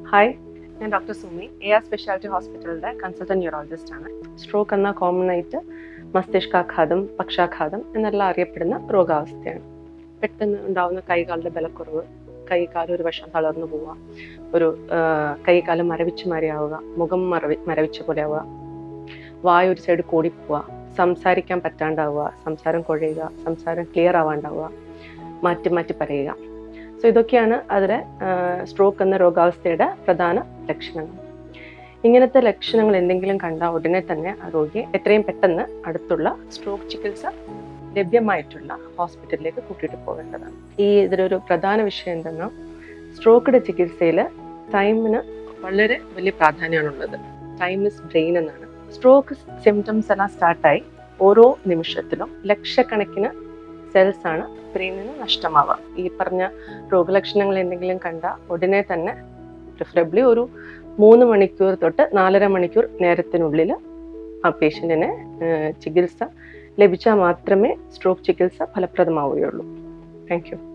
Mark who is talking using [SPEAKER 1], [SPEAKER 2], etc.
[SPEAKER 1] hi ഞാൻ doctor Sumi A R speciality ഹോസ്പിറ്റലിൻ്റെ consultant neurologist ആണ് സ്ട്രോക്ക് എന്ന കോമൺ ആയിട്ട് മസ്തിഷ്കാഘാതം പക്ഷാഘാതം എന്നെല്ലാം അറിയപ്പെടുന്ന രോഗാവസ്ഥയാണ് പെട്ടെന്ന് ഉണ്ടാവുന്ന കൈകാലിൻ്റെ ബലക്കുറവ് കൈകാലം ഒരു വശം തളർന്നു പോവുക ഒരു ആ, കൈകാലം മരവിച്ച് മാറിയാവുക മുഖം മറവി മരവിച്ച പോലെ ആവുക വായ ഒരു സൈഡ് കൂടിപ്പോവുക സംസാരിക്കാൻ പറ്റാണ്ടാവുക സംസാരം കുഴയുക സംസാരം ക്ലിയർ ആവാണ്ടാവുക മാറ്റി മാറ്റി പറയുക സോ ഇതൊക്കെയാണ് അതിലെ സ്ട്രോക്ക് എന്ന രോഗാവസ്ഥയുടെ പ്രധാന ലക്ഷണങ്ങൾ ഇങ്ങനത്തെ ലക്ഷണങ്ങൾ എന്തെങ്കിലും കണ്ടാൽ ഉടനെ തന്നെ ആ രോഗിയെ എത്രയും പെട്ടെന്ന് അടുത്തുള്ള സ്ട്രോക്ക് ചികിത്സ ലഭ്യമായിട്ടുള്ള ഹോസ്പിറ്റലിലേക്ക് കൂട്ടിയിട്ട് പോകേണ്ടതാണ് ഈ ഇതിലൊരു പ്രധാന വിഷയം എന്തെന്നാൽ സ്ട്രോക്കിന്റെ ചികിത്സയിൽ ടൈമിന് വളരെ വലിയ പ്രാധാന്യമാണുള്ളത് ടൈം ഇസ് ബ്രെയിൻ എന്നാണ് സ്ട്രോക്ക് സിംറ്റംസ് എല്ലാം സ്റ്റാർട്ടായി ഓരോ നിമിഷത്തിലും ലക്ഷക്കണക്കിന് സെൽസ് ആണ് ബ്രെയിനിൽ നിന്ന് നഷ്ടമാവുക ഈ പറഞ്ഞ രോഗലക്ഷണങ്ങൾ എന്തെങ്കിലും കണ്ട ഉടനെ തന്നെ പ്രിഫറബിളി ഒരു മൂന്ന് മണിക്കൂർ തൊട്ട് നാലര മണിക്കൂർ നേരത്തിനുള്ളിൽ ആ പേഷ്യൻറ്റിനെ ചികിത്സ ലഭിച്ചാൽ മാത്രമേ സ്ട്രോക്ക് ചികിത്സ ഫലപ്രദമാവുകയുള്ളൂ താങ്ക് യു